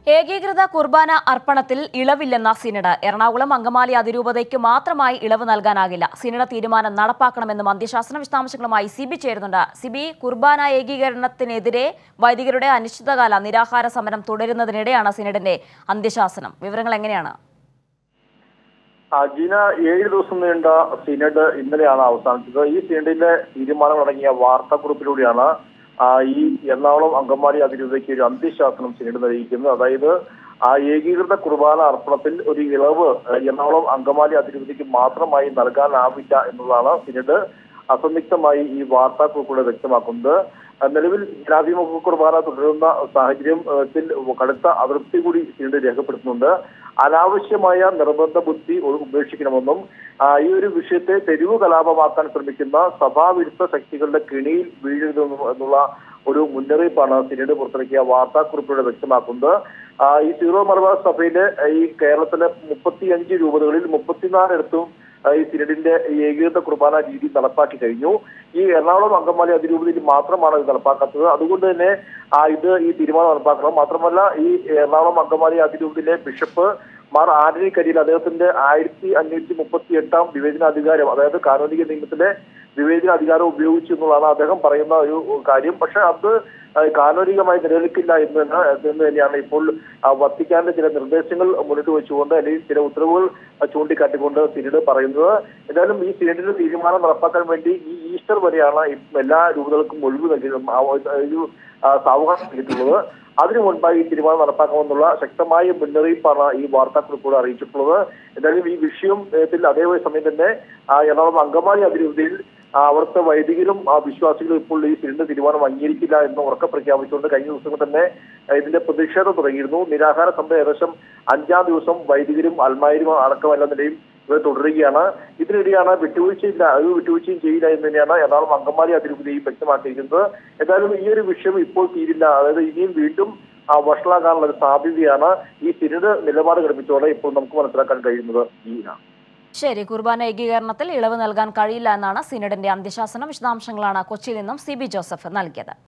ഏകീകൃത കുർബാന അർപ്പണത്തിൽ ഇളവില്ലെന്ന സിനഡ് എറണാകുളം അങ്കമാലി അതിരൂപതയ്ക്ക് മാത്രമായി ഇളവ് നൽകാനാകില്ല സിനഡ് തീരുമാനം നടപ്പാക്കണമെന്നും അന്ത്യശാസന വിശദാംശങ്ങളുമായി സിബി ചേരുന്നുണ്ട് സിബി കുർബാന ഏകീകരണത്തിനെതിരെ വൈദികരുടെ അനിശ്ചിതകാല നിരാഹാര സമരം തുടരുന്നതിനിടെയാണ് സിനഡിന്റെ അന്ത്യശാസനം വിവരങ്ങൾ എങ്ങനെയാണ് ആ, ജിന ഏഴ് ദിവസം നീണ്ട സിനഡ് ഇന്നലെയാണ് അവസാനിച്ചത് ഈ സിനഡിലെ തീരുമാനങ്ങളടങ്ങിയ വാർത്താക്കുറിപ്പിലൂടെയാണ് ആ, ഈ എറണാകുളം അങ്കമാലി അതിരൂപതയ്ക്ക് ഒരു അന്ത്യശാസനം സിനഡ് നൽകിയിരിക്കുന്നത് അതായത് ആ ഏകീകൃത കുർബാന അർപ്പണത്തിൽ ഒരു ഇളവ് ആ, എറണാകുളം അങ്കമാലി അതിരൂപതയ്ക്ക് മാത്രമായി നൽകാനാവില്ല എന്നുള്ളതാണ് സിനഡ് അസംയുക്തമായി ഈ വാർത്താക്കുറിപ്പിലൂടെ വ്യക്തമാക്കുന്നത് ആ, നിലവിൽ ജനാഭിമുഖ കുർബാന തുടരുന്ന സാഹചര്യത്തിൽ കടുത്ത അതൃപ്തി കൂടി സിനഡ് രേഖപ്പെടുത്തുന്നുണ്ട് അനാവശ്യമായ നിർബന്ധ ബുദ്ധി ഒ- ഉപേക്ഷിക്കണമെന്നും ആ, ഈ ഒരു വിഷയത്തെ തെരുവ് കലാപമാക്കാൻ ശ്രമിക്കുന്ന സഭാവിരുദ്ധ ശക്തികളുടെ കെണിയിൽ വീഴരുതെന്നും എന്നുള്ള ഒരു മുന്നറിയിപ്പാണ് സിനഡ് പുറത്തിറക്കിയ വാർത്താക്കുറിപ്പിലൂടെ വ്യക്തമാക്കുന്നത് ആ, ഈ സീറോ മലബാർ സഭയിലെ ഈ കേരളത്തിലെ മുപ്പത്തിയഞ്ച് രൂപതകളിൽ മുപ്പത്തിനാലിടത്തും ആ, ഈ സിനഡിന്റെ ഈ ഏകീകൃത കുർബാന രീതി നടപ്പാക്കി കഴിഞ്ഞു ഈ എറണാകുളം അങ്കമാലി അതിരൂപതയിൽ മാത്രമാണ് ഇത് നടപ്പാക്കാത്തത് അതുകൊണ്ട് തന്നെ ആ ഇത് ഈ തീരുമാനം നടപ്പാക്കണം മാത്രമല്ല ഈ എറണാകുളം അങ്കമാലി അതിരൂപതയിലെ ബിഷപ്പ് മാർ ആന്റണി കരിയിൽ അദ്ദേഹത്തിന്റെ ആയിരത്തി അഞ്ഞൂറ്റി മുപ്പത്തി എട്ടാം വിവേചനാധികാരം അതായത് കാനോനിക നിയമത്തിലെ വിവേചനാധികാരം ഉപയോഗിച്ചു എന്നുള്ളതാണ് അദ്ദേഹം പറയുന്ന ഒരു കാര്യം പക്ഷെ അത് ആ, കാനോനികമായി നിലനിൽക്കില്ല എന്ന് തന്നെ എന്ന് തന്നെയാണ് ഇപ്പോൾ ആ, വത്തിക്കാന്റെ ചില നിർദ്ദേശങ്ങൾ മുന്നിട്ട് വെച്ചുകൊണ്ട് അല്ലെങ്കിൽ ചില ഉത്തരവുകൾ ആ, ചൂണ്ടിക്കാട്ടിക്കൊണ്ട് സിനഡ് പറയുന്നത് എന്തായാലും ഈ സിനഡിന്റെ തീരുമാനം നടപ്പാക്കാൻ വേണ്ടി ഈ ഈസ്റ്റർ വരെയാണ് ഈ എല്ലാ രൂപതകൾക്കും ഒഴിവ് നൽകിയത് ആ, ഒരു ആ, സാവകാശം നൽകിയിട്ടുള്ളത് അതിനു മുൻപായി ഈ തീരുമാനം നടപ്പാക്കാമെന്നുള്ള ശക്തമായ മുന്നറിയിപ്പാണ് ഈ വാർത്താക്കുറിപ്പോടെ അറിയിച്ചിട്ടുള്ളത് എന്തായാലും ഈ വിഷയത്തിൽ അതേ സമയം തന്നെ ആ, എറണാകുളം അങ്കമാലി അതിരൂപതയിൽ ആ, അവിടുത്തെ വൈദികരും ആ, വിശ്വാസികളും ഇപ്പോൾ ഈ സിലിണ്ടർ തീരുമാനം അംഗീകരിക്കില്ല എന്ന് ഉറക്കെ പ്രഖ്യാപിച്ചുകൊണ്ട് കഴിഞ്ഞ ദിവസങ്ങൾ തന്നെ ആ, ഇതിന്റെ പ്രതിഷേധം തുടങ്ങിയിരുന്നു നിരാഹാര സമരം ഏകദേശം അഞ്ചാം ദിവസം വൈദികരും അൽമായരും അടക്കം എല്ലാ നിലയും ഇവർ തുടരുകയാണ് ഇതിനിടെയാണ് വിട്ടുവീഴ്ചയില്ല ഒരു വിട്ടുവീഴ്ചയും ചെയ്യില്ല എന്ന് തന്നെയാണ് എറണാകുളം അങ്കമാലി അതിരൂപതയും വ്യക്തമാക്കിയിരിക്കുന്നത് എന്തായാലും ഈ ഒരു വിഷയം ഇപ്പോൾ തീരില്ല അതായത് ഇനിയും വീണ്ടും ആ വഷളാകാനുള്ള ഒരു സാധ്യതയാണ് ഈ സിനഡ് നിലപാട് ഘടിപ്പിച്ചോടെ ഇപ്പോൾ നമുക്ക് മനസ്സിലാക്കാൻ കഴിയുന്നത് ഈന ശരി കുർബാന ഏകീകരണത്തിൽ ഇളവ് നൽകാൻ കഴിയില്ല എന്നാണ് സിനഡിന്റെ അന്ത്യശാസനം വിശദാംശങ്ങളാണ് കൊച്ചിയിൽ നിന്നും സി ബി ജോസഫ് നൽകിയത്